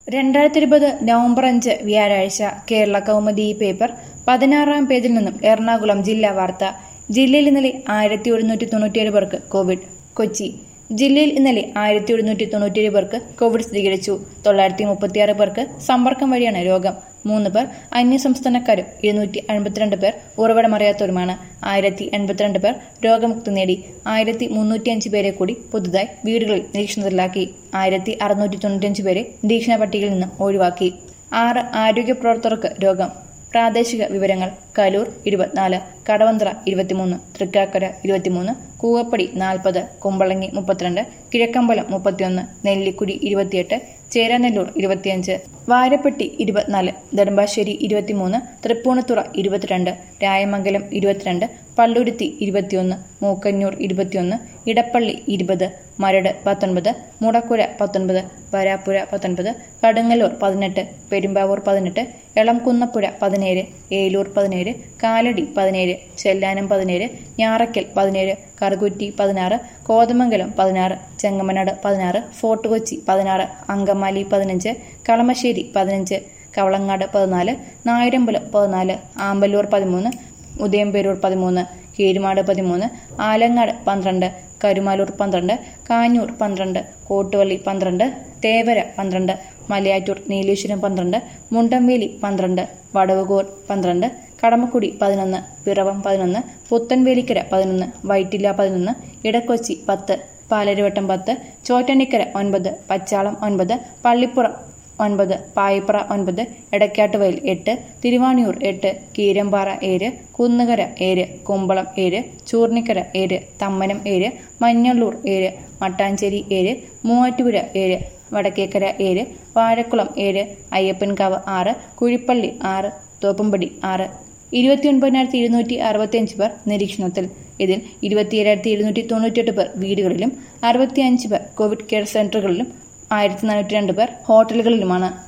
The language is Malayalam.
രണ്ടായിരത്തി ഇരുപത് നവംബർ അഞ്ച് വ്യാഴാഴ്ച കേരള കൗമുദി പേപ്പർ പതിനാറാം പേജിൽ നിന്നും എറണാകുളം ജില്ലാ വാർത്ത ജില്ലയിൽ ഇന്നലെ ആയിരത്തി ഒരുന്നൂറ്റി തൊണ്ണൂറ്റിയേഴ് പേർക്ക് കോവിഡ് കൊച്ചി ജില്ലയിൽ ഇന്നലെ ആയിരത്തി ഒരുന്നൂറ്റി തൊണ്ണൂറ്റിയേഴ് പേർക്ക് കോവിഡ് സ്ഥിരീകരിച്ചു തൊള്ളായിരത്തി മുപ്പത്തിയാറ് പേർക്ക് സമ്പർക്കം വഴിയാണ് രോഗം മൂന്ന് പേർ അന്യസംസ്ഥാനക്കാരും ഇരുന്നൂറ്റി അൻപത്തിരണ്ട് പേർ ഉറവിടമറിയാത്തവരുമാണ് ആയിരത്തി എൺപത്തിരണ്ട് പേർ രോഗമുക്തി നേടി ആയിരത്തി മുന്നൂറ്റിയഞ്ച് പേരെ കൂടി പുതുതായി വീടുകളിൽ നിരീക്ഷണത്തിലാക്കി ആയിരത്തി അറുന്നൂറ്റി തൊണ്ണൂറ്റിയഞ്ച് പേരെ നിരീക്ഷണ പട്ടികയിൽ നിന്ന് ഒഴിവാക്കി ആറ് ആരോഗ്യ പ്രവർത്തകർക്ക് രോഗം പ്രാദേശിക വിവരങ്ങൾ കലൂർ ഇരുപത്തിനാല് കടവന്ത്ര ഇരുപത്തിമൂന്ന് തൃക്കാക്കര ഇരുപത്തിമൂന്ന് കൂവപ്പടി നാൽപ്പത് കുമ്പളങ്ങി മുപ്പത്തിരണ്ട് കിഴക്കമ്പലം മുപ്പത്തിയൊന്ന് നെല്ലിക്കുടി ഇരുപത്തിയെട്ട് ചേരാനെല്ലൂർ ഇരുപത്തിയഞ്ച് വാരപ്പെട്ടി ഇരുപത്തിനാല് നെടുമ്പാശ്ശേരി ഇരുപത്തിമൂന്ന് തൃപ്പൂണിത്തുറ ഇരുപത്തിരണ്ട് രായമംഗലം ഇരുപത്തിരണ്ട് പള്ളുരുത്തി ഇരുപത്തിയൊന്ന് മൂക്കന്നൂർ ഇരുപത്തിയൊന്ന് ഇടപ്പള്ളി ഇരുപത് മരട് പത്തൊൻപത് മുടക്കുര പത്തൊൻപത് വരാപ്പുര പത്തൊൻപത് കടുങ്ങല്ലൂർ പതിനെട്ട് പെരുമ്പാവൂർ പതിനെട്ട് എളംകുന്നപ്പുഴ പതിനേഴ് ഏലൂർ പതിനേഴ് കാലടി പതിനേഴ് ചെല്ലാനം പതിനേഴ് ഞാറയ്ക്കൽ പതിനേഴ് കറുകുറ്റി പതിനാറ് കോതമംഗലം പതിനാറ് ചെങ്ങമനാട് പതിനാറ് ഫോർട്ട് കൊച്ചി പതിനാറ് അങ്കമാലി പതിനഞ്ച് കളമശ്ശേരി പതിനഞ്ച് കവളങ്ങാട് പതിനാല് നായരമ്പലം പതിനാല് ആമ്പല്ലൂർ പതിമൂന്ന് ഉദയംപേരൂർ പതിമൂന്ന് കീരുമാട് പതിമൂന്ന് ആലങ്ങാട് പന്ത്രണ്ട് കരുമാലൂർ പന്ത്രണ്ട് കാഞ്ഞൂർ പന്ത്രണ്ട് കോട്ടുവള്ളി പന്ത്രണ്ട് തേവര പന്ത്രണ്ട് മലയാറ്റൂർ നീലേശ്വരം പന്ത്രണ്ട് മുണ്ടംവേലി പന്ത്രണ്ട് വടവുകോർ പന്ത്രണ്ട് കടമക്കുടി പതിനൊന്ന് പിറവം പതിനൊന്ന് പുത്തൻവേലിക്കര പതിനൊന്ന് വൈറ്റില പതിനൊന്ന് ഇടക്കൊച്ചി പത്ത് പാലരുവട്ടം പത്ത് ചോറ്റണിക്കര ഒൻപത് പച്ചാളം ഒൻപത് പള്ളിപ്പുറം ഒൻപത് പായിപ്ര ഒൻപത് എടക്കാട്ടുവയൽ എട്ട് തിരുവാണിയൂർ എട്ട് കീരമ്പാറ ഏഴ് കുന്നുകര ഏഴ് കുമ്പളം ഏഴ് ചൂർണിക്കര ഏഴ് തമ്മനം ഏഴ് മഞ്ഞള്ളൂർ ഏഴ് മട്ടാഞ്ചേരി ഏഴ് മൂവാറ്റുപുര ഏഴ് വടക്കേക്കര ഏഴ് വാഴക്കുളം ഏഴ് അയ്യപ്പൻകാവ് ആറ് കുഴിപ്പള്ളി ആറ് തോപ്പുംപടി ആറ് ഇരുപത്തിയൊൻപതിനായിരത്തി ഇരുന്നൂറ്റി അറുപത്തിയഞ്ച് പേർ നിരീക്ഷണത്തിൽ ഇതിൽ ഇരുപത്തിയേഴായിരത്തി എഴുന്നൂറ്റി തൊണ്ണൂറ്റിയെട്ട് പേർ വീടുകളിലും അറുപത്തിയഞ്ച് പേർ കോവിഡ് കെയർ സെന്ററുകളിലും ആയിരത്തി നാനൂറ്റി രണ്ട് പേർ ഹോട്ടലുകളിലുമാണ്